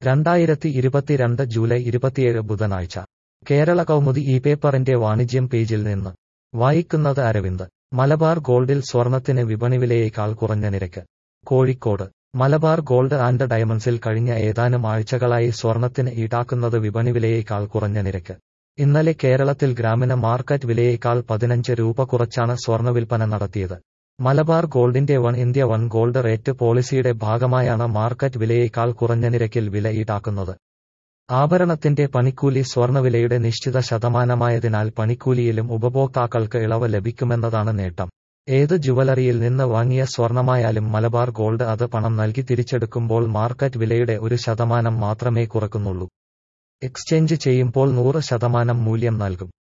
രണ്ടായിരത്തി ഇരുപത്തിരണ്ട് ജൂലൈ ഇരുപത്തിയേഴ് ബുധനാഴ്ച കേരള കൗമുദി ഈ പേപ്പറിന്റെ വാണിജ്യം പേജിൽ നിന്ന് വായിക്കുന്നത് അരവിന്ദ് മലബാർ ഗോൾഡിൽ സ്വർണത്തിന് വിപണിവിലയേക്കാൾ കുറഞ്ഞ നിരക്ക് കോഴിക്കോട് മലബാർ ഗോൾഡ് ആൻഡ് ഡയമണ്ട്സിൽ കഴിഞ്ഞ ഏതാനും ആഴ്ചകളായി സ്വർണത്തിന് ഈടാക്കുന്നത് വിപണിവിലയേക്കാൾ കുറഞ്ഞ നിരക്ക് ഇന്നലെ കേരളത്തിൽ ഗ്രാമിന മാർക്കറ്റ് വിലയേക്കാൾ പതിനഞ്ച് രൂപ കുറച്ചാണ് സ്വർണ്ണ വിൽപ്പന നടത്തിയത് മലബാർ ഗോൾഡിന്റെ one India one gold rate പോളിസിയുടെ ഭാഗമായാണ് മാർക്കറ്റ് വിലയേക്കാൾ കുറഞ്ഞ നിരക്കിൽ വില ഈടാക്കുന്നത് ആഭരണത്തിന്റെ പണിക്കൂലി സ്വർണ്ണവിലയുടെ നിശ്ചിത ശതമാനമായതിനാൽ പണിക്കൂലിയിലും ഉപഭോക്താക്കൾക്ക് ഇളവ് ലഭിക്കുമെന്നതാണ് നേട്ടം ഏത് ജുവലറിയിൽ നിന്ന് വാങ്ങിയ സ്വർണമായാലും മലബാർ ഗോൾഡ് അത് പണം നൽകി തിരിച്ചെടുക്കുമ്പോൾ മാർക്കറ്റ് വിലയുടെ ഒരു ശതമാനം മാത്രമേ കുറക്കുന്നുള്ളൂ എക്സ്ചേഞ്ച് ചെയ്യുമ്പോൾ നൂറ് ശതമാനം മൂല്യം നൽകും